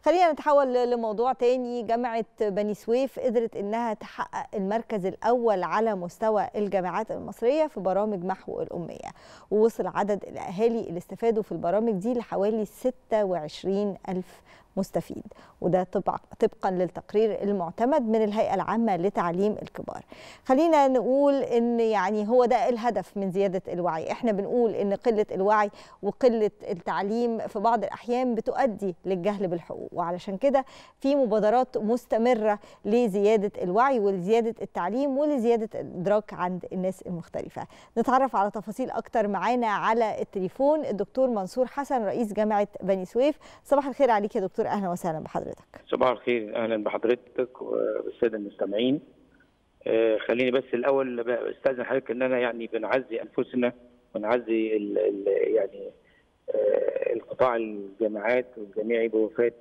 خلينا نتحول لموضوع تاني جامعة بني سويف قدرت إنها تحقق المركز الأول على مستوى الجامعات المصرية في برامج محو الأمية ووصل عدد الأهالي اللي استفادوا في البرامج دي لحوالي 26 ألف مستفيد وده طبقا للتقرير المعتمد من الهيئة العامة لتعليم الكبار خلينا نقول ان يعني هو ده الهدف من زيادة الوعي احنا بنقول ان قلة الوعي وقلة التعليم في بعض الأحيان بتؤدي للجهل بالحقوق وعلشان كده في مبادرات مستمرة لزيادة الوعي ولزيادة التعليم ولزيادة الإدراك عند الناس المختلفة نتعرف على تفاصيل أكتر معانا على التليفون الدكتور منصور حسن رئيس جامعة بني سويف صباح الخير عليك يا دكتور اهلا وسهلا بحضرتك صباح الخير اهلا بحضرتك والساده المستمعين آه خليني بس الاول استاذن حضرتك ان انا يعني بنعزي انفسنا ونعزي ال ال يعني آه القطاع الجامعات والجامعي بوفاه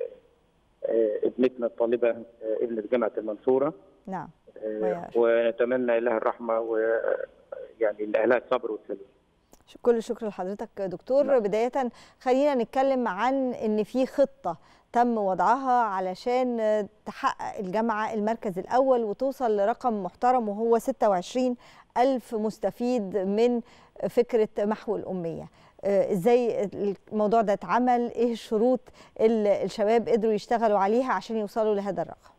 آه ابنتنا الطالبه ابنه جامعه المنصوره نعم ونتمنى لها الرحمه ويعني لاهلها الصبر والسلام كل الشكر لحضرتك دكتور لا. بداية خلينا نتكلم عن ان في خطة تم وضعها علشان تحقق الجامعة المركز الأول وتوصل لرقم محترم وهو 26 ألف مستفيد من فكرة محو الأمية ازاي الموضوع ده اتعمل ايه الشروط اللي الشباب قدروا يشتغلوا عليها عشان يوصلوا لهذا الرقم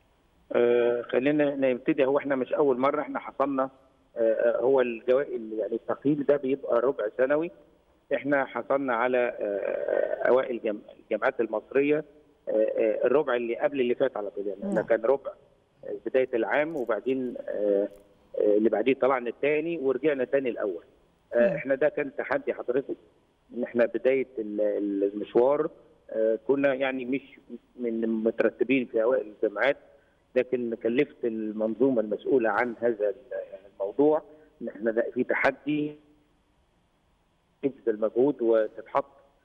آه خلينا نبتدي هو احنا مش اول مره احنا حصلنا هو الجوائز يعني التقييم ده بيبقى ربع سنوي احنا حصلنا على اوائل الجامعات المصريه الربع اللي قبل اللي فات على طول يعني ده كان ربع بدايه العام وبعدين اللي بعديه طلعنا الثاني ورجعنا ثاني الاول احنا ده كان تحدي حضرتك ان احنا بدايه المشوار كنا يعني مش من مترتبين في اوائل الجامعات لكن كلفت المنظومه المسؤوله عن هذا الموضوع ان احنا في تحدي تبذل مجهود وتتحط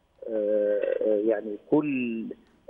يعني كل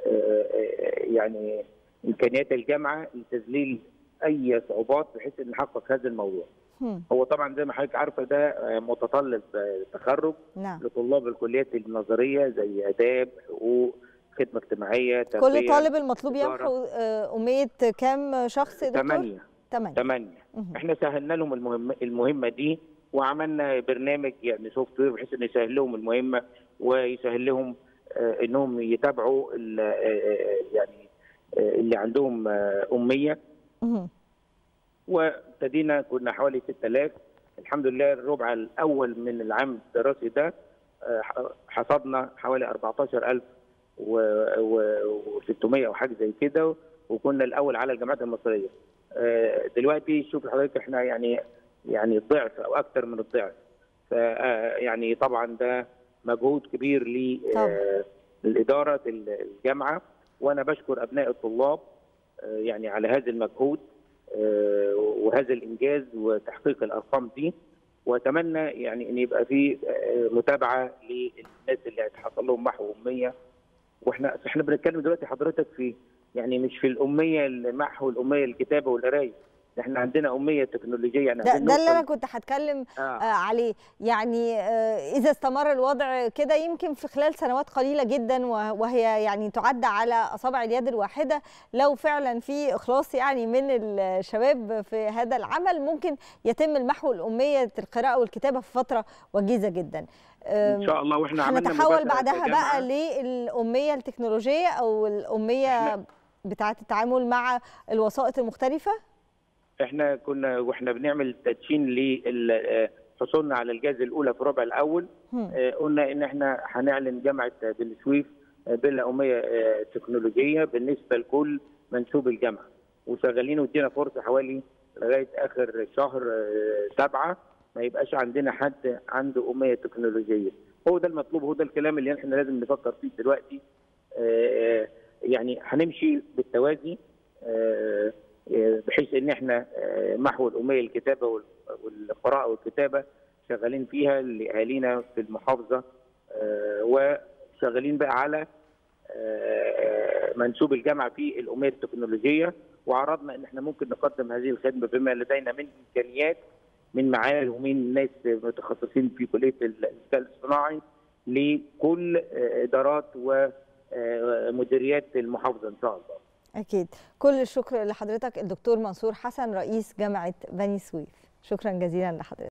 يعني امكانيات الجامعه لتذليل اي صعوبات بحيث ان نحقق هذا الموضوع. هو طبعا زي ما حضرتك عارفه ده متطلب تخرج نعم. لطلاب الكليات النظريه زي اداب حقوق خدمه اجتماعيه كل طالب المطلوب يمحو اميه كام شخص دكتور؟ ثمانيه ثمانيه ثمانيه احنا سهلنا لهم المهمه المهمه دي وعملنا برنامج يعني سوفت وير بحيث انه يسهل لهم المهمه ويسهل لهم آه انهم يتابعوا آه يعني آه اللي عندهم اميه وابتدينا كنا حوالي 6000 الحمد لله الربع الاول من العام الدراسي ده حصدنا حوالي 14000 و600 او حاجه زي كده وكنا الاول على الجامعات المصريه دلوقتي شوف حضرتك احنا يعني يعني الضعف او اكثر من الضعف ف يعني طبعا ده مجهود كبير للاداره الجامعه وانا بشكر ابناء الطلاب يعني على هذا المجهود وهذا الانجاز وتحقيق الارقام دي واتمنى يعني ان يبقى في متابعه للناس اللي هتحصل لهم محو اميه واحنا احنا بنتكلم دلوقتي حضرتك في يعني مش في الاميه محو الاميه الكتابه والقرايه احنا عندنا اميه تكنولوجيه يعني ده, ده اللي انا كنت هتكلم آه. آه عليه يعني آه اذا استمر الوضع كده يمكن في خلال سنوات قليله جدا وهي يعني تعد على اصابع اليد الواحده لو فعلا في اخلاص يعني من الشباب في هذا العمل ممكن يتم المحو الاميه القراءه والكتابه في فتره وجيزه جدا ان شاء الله واحنا عملنا هنتحول بعدها بقى للاميه التكنولوجيه او الاميه بتاعه التعامل مع الوسائط المختلفه احنا كنا واحنا بنعمل تدشين لحصولنا على الجائزه الاولى في الربع الاول اه قلنا ان احنا هنعلن جامعه بني سويف بلا اميه اه تكنولوجيه بالنسبه لكل منسوب الجامعه وشغالين ودينا فرصه حوالي لغايه اخر شهر اه سبعه ما يبقاش عندنا حد عنده اميه تكنولوجيه هو ده المطلوب هو ده الكلام اللي احنا لازم نفكر فيه دلوقتي يعني هنمشي بالتوازي بحيث ان احنا محو الاميه الكتابه والقراءه والكتابه شغالين فيها لاهالينا في المحافظه وشغالين بقى على منسوب الجامعه في الاميه التكنولوجيه وعرضنا ان احنا ممكن نقدم هذه الخدمه بما لدينا من امكانيات من معامل ومن ناس متخصصين في كليه الذكاء الاصطناعي لكل ادارات و مديريات المحافظه ان شاء الله. اكيد كل الشكر لحضرتك الدكتور منصور حسن رئيس جامعه بني سويف شكرا جزيلا لحضرتك